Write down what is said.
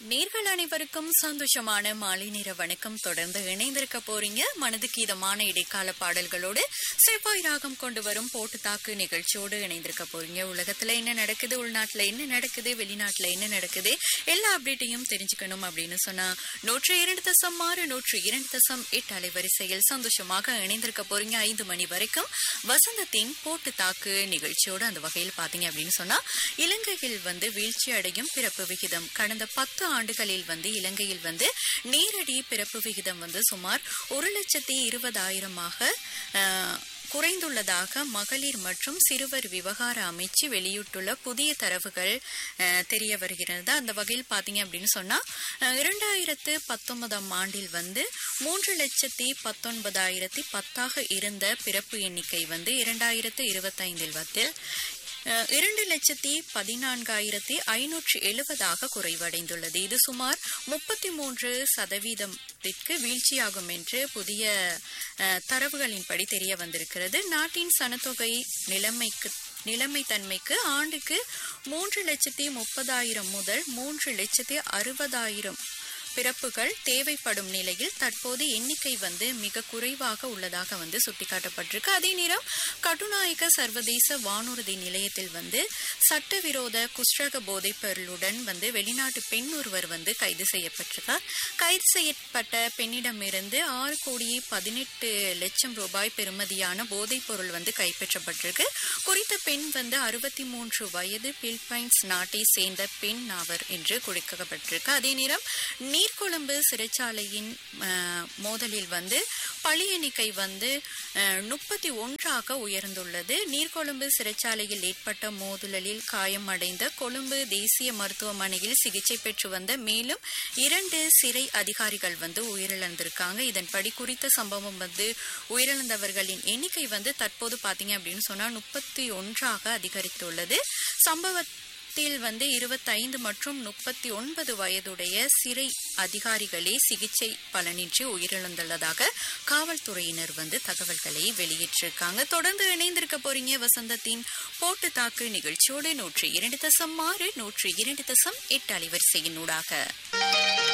நேர்கள் அனைவருக்கும் சந்தோஷமான மாலை நேர வணக்கம் தொடர்ந்து இணைந்திருக்க போறீங்க மனதுக்கு இதமான இடைக்கால பாடல்களோடு செவ்வாய் ராகம் கொண்டு வரும் போட்டு தாக்கு நிகழ்ச்சியோடு இணைந்திருக்க போறீங்க உலகத்துல என்ன நடக்குது உள்நாட்டுல என்ன நடக்குது வெளிநாட்டுல என்ன நடக்குது எல்லா அப்டேட்டையும் தெரிஞ்சுக்கணும் அப்படின்னு சொன்னா நூற்றி இரண்டு தசம் ஆறு நூற்றி இரண்டு தசம் எட்டு அலைவரிசையில் சந்தோஷமாக இணைந்திருக்க போறீங்க ஐந்து மணி வரைக்கும் வசந்தத்தின் போட்டு தாக்கு நிகழ்ச்சியோடு அந்த வகையில் பாத்தீங்க அப்படின்னு சொன்னா இலங்கையில் வந்து வீழ்ச்சி அடையும் பிறப்பு விகிதம் கடந்த பத்து ஆண்டுகளில் வந்து இலங்கையில் வந்து நேரடி பிறப்பு விகிதம் வந்து சுமார் ஒரு லட்சத்தி இருபதாயிரமாக அஹ், குறைந்துள்ளதாக மகளிர் மற்றும் சிறுவர் விவகார அமைச்சு வெளியிட்டுள்ள புதிய தரவுகள் அஹ், தெரிய வருகிறது அந்த வகையில் பாத்தீங்க அப்படின்னு சொன்னா அஹ், இரண்டாயிரத்து பத்தொன்பதாம் ஆண்டில் வந்து மூன்று லட்சத்தி பத்தொன்பதாயிரத்தி பத்தாக இருந்த பிறப்பு எண்ணிக்கை வந்து இரண்டாயிரத்து இருபத்தைந்தில் வந்து அஹ், இரண்டு லட்சத்தி பதினான்காயிரத்தி ஐநூற்றி எழுபதாக குறைவடைந்துள்ளது இது சுமார் முப்பத்தி மூன்று சதவீதத்திற்கு வீழ்ச்சியாகும் என்று புதிய அஹ், தரவுகளின்படி தெரிய வந்திருக்கிறது நாட்டின் சனத்தொகை நிலைமைக்கு நிலைமைத்தன்மைக்கு ஆண்டுக்கு மூன்று லட்சத்தி முப்பதாயிரம் முதல் மூன்று லட்சத்தி அறுபதாயிரம் பிறப்புகள் தேவைப்படும் நிலையில் தற்போது எண்ணிக்கை வந்து மிக குறைவாக உள்ளதாக வந்து சுட்டிக்காட்டப்பட்டிருக்கு அதே நேரம் கட்டுநாயக்க சர்வதேச வானூர்தி நிலையத்தில் வந்து சட்டவிரோத குஷ்டக போதைப் பொருளுடன் வந்து வெளிநாட்டு பெண் ஒருவர் வந்து கைது செய்யப்பட்டிருக்கார் கைது செய்யப்பட்ட பெண்ணிடமிருந்து ஆறு கோடியே பதினெட்டு லட்சம் ரூபாய் பெறுமதியான போதைப் பொருள் வந்து கைப்பற்றப்பட்டிருக்கு குறித்த பெண் வந்து அறுபத்தி மூன்று வயது பிலிப்பைன்ஸ் நாட்டை சேர்ந்த பெண் ஆவர் என்று குறிக்கப்பட்டிருக்கு அதே நேரம் நீர்கொழும்பு சிறைச்சாலையின் அஹ், மோதலில் வந்து பழி எண்ணிக்கை வந்து முப்பத்தி ஒன்றாக உயர்ந்துள்ளது நீர்கொழும்பு சிறைச்சாலையில் ஏற்பட்ட மோதலில் காயமடைந்த கொழும்பு தேசிய மருத்துவமனையில் சிகிச்சை பெற்று வந்த மேலும் இரண்டு சிறை அதிகாரிகள் வந்து உயிரிழந்திருக்காங்க இதன்படி குறித்த சம்பவம் வந்து உயிரிழந்தவர்களின் எண்ணிக்கை வந்து தற்போது பாத்தீங்க அப்படின்னு சொன்னா முப்பத்தி ஒன்றாக அதிகரித்துள்ளது சம்பவத்தில் வந்து இருபத்தைந்து மற்றும் முப்பத்தி ஒன்பது வயதுடைய சிறை அதிகாரிகளே சிகிச்சை பலனின்றி உயிரிழந்துள்ளதாக காவல்துறையினர் வந்து தகவல்களை வெளியிட்டிருக்காங்க தொடர்ந்து இணைந்திருக்க போறீங்க வசந்தத்தின் போட்டு தாக்கு நிகழ்ச்சியோடு நூற்றி இரண்டு தசம் ஆறு நூற்றி இரண்டு தசம் எட்டு அலைவரிசையின் ஊடாக